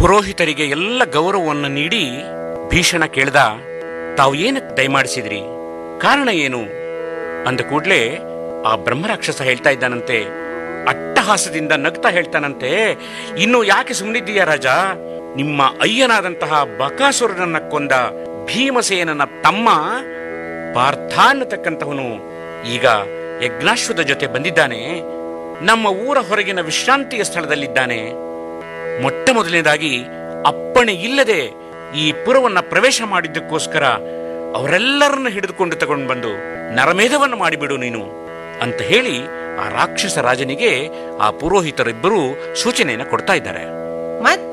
ಪುರೋಹಿತರಿಗೆ ಎಲ್ಲ ಗೌರವವನ್ನು ನೀಡಿ ಭೀಷಣ ಕೇಳ್ದ ತಾವು ಏನಕ್ಕೆ ದಯಮಾಡಿಸಿದ್ರಿ ಕಾರಣ ಏನು ಅಂದ ಕೂಡ್ಲೆ ಆ ಬ್ರಹ್ಮರಾಕ್ಷಸ ಹೇಳ್ತಾ ಇದ್ದಾನಂತೆ ಅಟ್ಟಹಾಸದಿಂದ ನಗ್ತಾ ಹೇಳ್ತಾನಂತೆ ಇನ್ನು ಯಾಕೆ ಸುಮ್ಮನಿದ್ದೀಯ ರಾಜ ನಿಮ್ಮ ಅಯ್ಯನಾದಂತಹ ಬಕಾಸುರನನ್ನ ಕೊಂದ ಭೀಮಸೇನನ ತಮ್ಮ ಪಾರ್ಥ ಅನ್ನತಕ್ಕಂತಹವನು ಈಗ ಯಜ್ಞಾಶ್ವದ ಜೊತೆ ಬಂದಿದ್ದಾನೆ ನಮ್ಮ ಊರ ಹೊರಗಿನ ವಿಶ್ರಾಂತಿಯ ಸ್ಥಳದಲ್ಲಿದ್ದಾನೆ ಮೊಟ್ಟ ಮೊದಲನೇದಾಗಿ ಅಪ್ಪಣೆ ಇಲ್ಲದೆ ಈ ಪುರವನ್ನ ಪ್ರವೇಶ ಮಾಡಿದ್ದಕ್ಕೋಸ್ಕರ ಅವರೆಲ್ಲರನ್ನ ಹಿಡಿದುಕೊಂಡು ತಗೊಂಡು ಬಂದು ನರಮೇಧವನ್ನು ಮಾಡಿಬಿಡು ನೀನು ಅಂತ ಹೇಳಿ ಆ ರಾಕ್ಷಸ ರಾಜನಿಗೆ ಆ ಪುರೋಹಿತರಿಬ್ಬರು ಸೂಚನೆಯನ್ನು ಕೊಡ್ತಾ ಇದ್ದಾರೆ ಮತ್